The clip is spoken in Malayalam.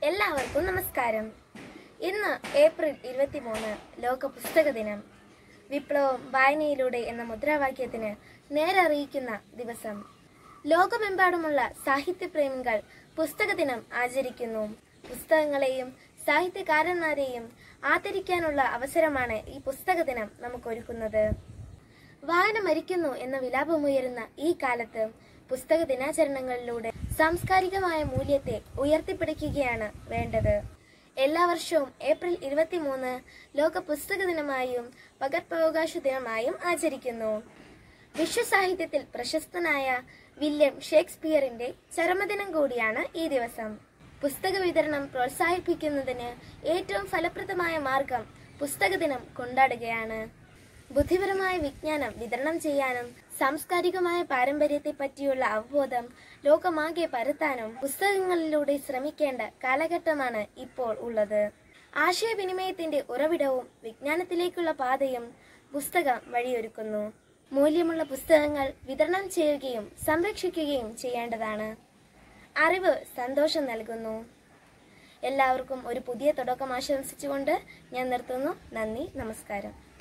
എല്ലാവർക്കും നമസ്കാരം ഇന്ന് ഏപ്രിൽ ഇരുപത്തിമൂന്ന് ലോക പുസ്തക ദിനം വിപ്ലവം വായനയിലൂടെ എന്ന മുദ്രാവാക്യത്തിന് നേരറിയിക്കുന്ന ദിവസം ലോകമെമ്പാടുമുള്ള സാഹിത്യപ്രേമികൾ പുസ്തക ദിനം ആചരിക്കുന്നു പുസ്തകങ്ങളെയും സാഹിത്യകാരന്മാരെയും ആദരിക്കാനുള്ള അവസരമാണ് ഈ പുസ്തക ദിനം നമുക്കൊരുക്കുന്നത് വായന മരിക്കുന്നു എന്ന വിലാപമുയരുന്ന ഈ കാലത്ത് പുസ്തക ദിനാചരണങ്ങളിലൂടെ സാംസ്കാരികമായ മൂല്യത്തെ ഉയർത്തിപ്പിടിക്കുകയാണ് വേണ്ടത് എല്ലാ വർഷവും ഏപ്രിൽ ഇരുപത്തിമൂന്ന് ലോക പുസ്തക ദിനമായും പകർപ്പവകാശ ദിനമായും ആചരിക്കുന്നു വിശ്വസാഹിത്യത്തിൽ പ്രശസ്തനായ വില്യം ഷേക്സ്പിയറിന്റെ ചരമദിനം കൂടിയാണ് ഈ ദിവസം പുസ്തക വിതരണം പ്രോത്സാഹിപ്പിക്കുന്നതിന് ഏറ്റവും ഫലപ്രദമായ മാർഗം പുസ്തക ദിനം കൊണ്ടാടുകയാണ് ബുദ്ധിപരമായ വിജ്ഞാനം വിതരണം ചെയ്യാനും സാംസ്കാരികമായ പാരമ്പര്യത്തെ പറ്റിയുള്ള അവബോധം ലോകമാകെ പരത്താനും പുസ്തകങ്ങളിലൂടെ ശ്രമിക്കേണ്ട കാലഘട്ടമാണ് ഇപ്പോൾ ഉള്ളത് ആശയവിനിമയത്തിന്റെ ഉറവിടവും വിജ്ഞാനത്തിലേക്കുള്ള പാതയും പുസ്തകം വഴിയൊരുക്കുന്നു മൂല്യമുള്ള പുസ്തകങ്ങൾ വിതരണം ചെയ്യുകയും സംരക്ഷിക്കുകയും ചെയ്യേണ്ടതാണ് അറിവ് സന്തോഷം നൽകുന്നു എല്ലാവർക്കും ഒരു പുതിയ തുടക്കം ആശംസിച്ചുകൊണ്ട് ഞാൻ നിർത്തുന്നു നന്ദി നമസ്കാരം